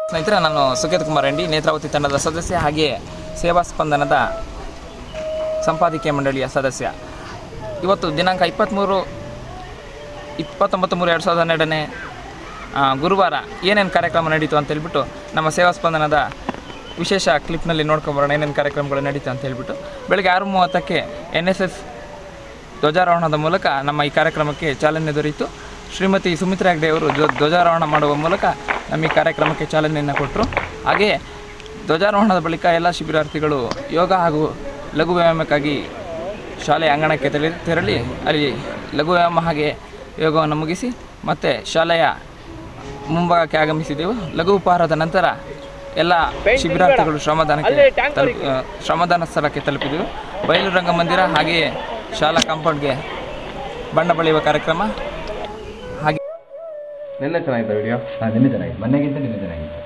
ಸ್ನೇಹಿತರೆ ನಾನು ಸುಖೇತ್ ಕುಮಾರ್ ರೆಡ್ಡಿ ನೇತ್ರಾವತಿ ತಂಡದ ಸದಸ್ಯ ಹಾಗೆಯೇ ಸೇವಾ ಸ್ಪಂದನದ ಸಂಪಾದಕೀಯ ಮಂಡಳಿಯ ಸದಸ್ಯ ಇವತ್ತು ದಿನಾಂಕ ಇಪ್ಪತ್ತ್ಮೂರು ಇಪ್ಪತ್ತೊಂಬತ್ತು ಮೂರು ಎರಡು ಸಾವಿರದ ಹನ್ನೆರಡನೇ ಆ, ಗುರುವಾರ ಏನೇನು ಕಾರ್ಯಕ್ರಮ ನಡೀತು ಅಂತ ಹೇಳ್ಬಿಟ್ಟು ನಮ್ಮ ಸೇವಾ ಸ್ಪಂದನದ ವಿಶೇಷ ಕ್ಲಿಪ್ನಲ್ಲಿ ನೋಡ್ಕೊಂಬರೋಣ ಏನೇನು ಕಾರ್ಯಕ್ರಮಗಳು ನಡೀತು ಅಂತ ಹೇಳ್ಬಿಟ್ಟು ಬೆಳಗ್ಗೆ ಆರು ಮೂವತ್ತಕ್ಕೆ ಎನ್ ಎಸ್ ಎಸ್ ಧ್ವಜಾರೋಹಣದ ಮೂಲಕ ನಮ್ಮ ಈ ಕಾರ್ಯಕ್ರಮಕ್ಕೆ ಚಾಲನೆ ದೊರೆಯಿತು ಶ್ರೀಮತಿ ಸುಮಿತ್ರಾ ಹೆಗ್ಡೆ ಅವರು ಧ್ವ- ಧ್ವಜಾರೋಹಣ ಮಾಡುವ ಮೂಲಕ ನಮ್ಮ ಈ ಕಾರ್ಯಕ್ರಮಕ್ಕೆ ಚಾಲನೆಯನ್ನು ಕೊಟ್ಟರು ಹಾಗೆಯೇ ಧ್ವಜಾರೋಹಣದ ಬಳಿಕ ಎಲ್ಲ ಶಿಬಿರಾರ್ಥಿಗಳು ಯೋಗ ಹಾಗೂ ಲಘು ವ್ಯಾಯಾಮಕ್ಕಾಗಿ ಶಾಲೆಯ ಅಂಗಣಕ್ಕೆ ತೆರಳಿ ತೆರಳಿ ಅಲ್ಲಿ ಲಘು ವ್ಯಾಯಾಮ ಹಾಗೆ ಯೋಗವನ್ನು ಮುಗಿಸಿ ಮತ್ತೆ ಶಾಲೆಯ ಮುಂಭಾಗಕ್ಕೆ ಆಗಮಿಸಿದೆವು ಲಘು ಉಪಹಾರದ ನಂತರ ಎಲ್ಲ ಶಿಬಿರಾರ್ಥಿಗಳು ಶ್ರಮದಾನಕ್ಕೆ ತಲುಪ ಆ, ಶ್ರಮದಾನ ಸ್ಥಳಕ್ಕೆ ತಲುಪಿದೆವು ಬಯಲು ರಂಗಮಂದಿರ ಹಾಗೆಯೇ ಶಾಲಾ ಕಾಂಪೌಂಡ್ಗೆ ಬಣ್ಣ ಬಳಿಯುವ ಕಾರ್ಯಕ್ರಮ ಹಾಗೆ ನಿನ್ನೆ ಚೆನ್ನಾಗಿತ್ತು ವಿಡಿಯೋ ಹಾಂ ನಿನ್ನೆ ಚೆನ್ನಾಗಿತ್ತು ಮೊನ್ನೆಗಿಂತ ನಿನ್ನೆ ಚೆನ್ನಾಗಿತ್ತು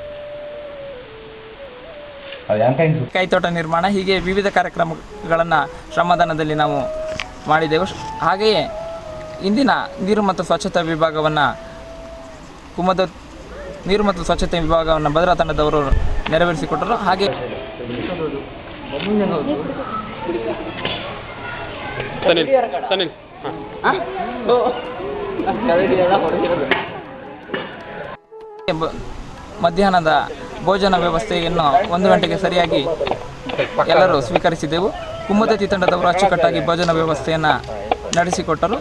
ಅದು ಯಾಕೆ ಕೈತೋಟ ನಿರ್ಮಾಣ ಹೀಗೆ ವಿವಿಧ ಕಾರ್ಯಕ್ರಮಗಳನ್ನು ಶ್ರಮದಾನದಲ್ಲಿ ನಾವು ಮಾಡಿದೆವು ಶ್- ಹಾಗೆಯೇ ಇಂದಿನ ನೀರು ಮತ್ತು ಸ್ವಚ್ಛತಾ ವಿಭಾಗವನ್ನು ಕುಮದ ನೀರು ಮತ್ತು ಸ್ವಚ್ಛತೆ ವಿಭಾಗವನ್ನು ಭದ್ರಾ ತಂಡದವರು ನೆರವೇರಿಸಿಕೊಟ್ಟರು ಹಾಗೆ ಬ- ಮಧ್ಯಾಹ್ನದ ಭೋಜನ ವ್ಯವಸ್ಥೆಯನ್ನು ಒಂದು ಗಂಟೆಗೆ ಸರಿಯಾಗಿ ಎಲ್ಲರೂ ಸ್ವೀಕರಿಸಿದೆವು ಕುಮ್ಮದತಿ ತಂಡದವರು ಅಚ್ಚುಕಟ್ಟಾಗಿ ಭೋಜನ ವ್ಯವಸ್ಥೆಯನ್ನು ನಡೆಸಿಕೊಟ್ಟರು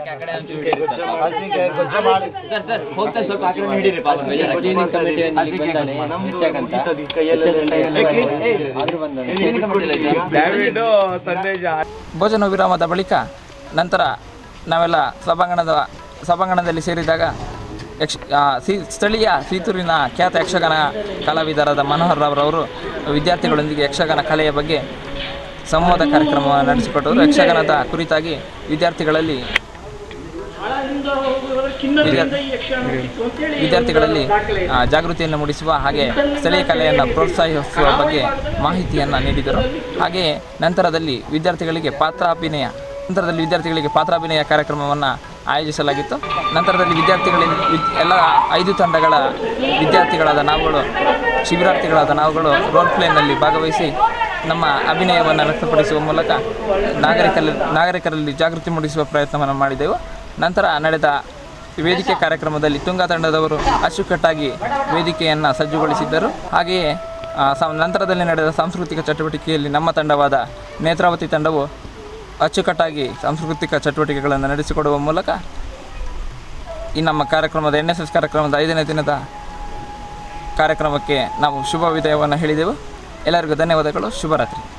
ಭೋಜನ ವಿರಾಮದ ಬಳಿಕ ನಂತರ ನಾವೆಲ್ಲ ಸಭಾಂಗಣದ ಸಭಾಂಗಣದಲ್ಲಿ ಸೇರಿದಾಗ ಯಕ್ಷ ಆ, ಸಿ ಸ್ಥಳೀಯ ಸೀತೂರಿನ ಖ್ಯಾತ ಯಕ್ಷಗಾನ ಕಲಾವಿದರಾದ ಮನೋಹರ್ ರಾವ್ರವರು ವಿದ್ಯಾರ್ಥಿಗಳೊಂದಿಗೆ ಯಕ್ಷಗಾನ ಕಲೆಯ ಬಗ್ಗೆ ಸಂವಾದ ಕಾರ್ಯಕ್ರಮವನ್ನು ನಡೆಸಿಕೊಟ್ಟರು ಯಕ್ಷಗಾನದ ಕುರಿತಾಗಿ ವಿದ್ಯಾರ್ಥಿಗಳಲ್ಲಿ ವಿದ್ಯಾರ್ಥಿ- ವಿದ್ಯಾರ್ಥಿಗಳಲ್ಲಿ ಆ, ಜಾಗೃತಿಯನ್ನು ಮೂಡಿಸುವ ಹಾಗೆ ಸ್ಥಳೀಯ ಕಲೆಯನ್ನು ಪ್ರೋತ್ಸಾಹಿಸುವ ಬಗ್ಗೆ ಮಾಹಿತಿಯನ್ನು ನೀಡಿದರು ಹಾಗೆಯೇ ನಂತರದಲ್ಲಿ ವಿದ್ಯಾರ್ಥಿಗಳಿಗೆ ಪಾತ್ರಾಭಿನಯ ನಂತರದಲ್ಲಿ ವಿದ್ಯಾರ್ಥಿಗಳಿಗೆ ಪಾತ್ರಾಭಿನಯ ಕಾರ್ಯಕ್ರಮವನ್ನು ಆಯೋಜಿಸಲಾಗಿತ್ತು ನಂತರದಲ್ಲಿ ವಿದ್ಯಾರ್ಥಿಗಳಿಗೆ ವಿದ್- ಎಲ್ಲ ಐದು ತಂಡಗಳ ವಿದ್ಯಾರ್ಥಿಗಳಾದ ನಾವುಗಳು ಶಿಬಿರಾರ್ಥಿಗಳಾದ ನಾವುಗಳು ರೋಲ್ ಪ್ಲೇನಲ್ಲಿ ಭಾಗವಹಿಸಿ ನಮ್ಮ ಅಭಿನಯವನ್ನು ವ್ಯಕ್ತಪಡಿಸುವ ಮೂಲಕ ನಾಗರಿಕರಲ್ಲಿ ನಾಗರಿಕರಲ್ಲಿ ಜಾಗೃತಿ ಮೂಡಿಸುವ ಪ್ರಯತ್ನವನ್ನು ಮಾಡಿದೆವು ನಂತರ ನಡೆದ ವೇದಿಕೆ ಕಾರ್ಯಕ್ರಮದಲ್ಲಿ ತುಂಗ ತಂಡದವರು ಅಚ್ಚುಕಟ್ಟಾಗಿ ವೇದಿಕೆಯನ್ನು ಸಜ್ಜುಗೊಳಿಸಿದ್ದರು ಹಾಗೆಯೇ ಆ, ಸ- ನಂತರದಲ್ಲಿ ನಡೆದ ಸಾಂಸ್ಕೃತಿಕ ಚಟುವಟಿಕೆಯಲ್ಲಿ ನಮ್ಮ ತಂಡವಾದ ನೇತ್ರಾವತಿ ತಂಡವು ಅಚ್ಚುಕಟ್ಟಾಗಿ ಸಾಂಸ್ಕೃತಿಕ ಚಟುವಟಿಕೆಗಳನ್ನು ನಡೆಸಿಕೊಡುವ ಮೂಲಕ ಈ ನಮ್ಮ ಕಾರ್ಯಕ್ರಮದ ಎನ್ ಎಸ್ ಎಸ್ ಕಾರ್ಯಕ್ರಮದ ಐದನೇ ದಿನದ ಕಾರ್ಯಕ್ರಮಕ್ಕೆ ನಾವು ಶುಭ ವಿದಾಯವನ್ನು ಹೇಳಿದೆವು ಎಲ್ಲರಿಗೂ ಧನ್ಯವಾದಗಳು ಶುಭರಾತ್ರಿ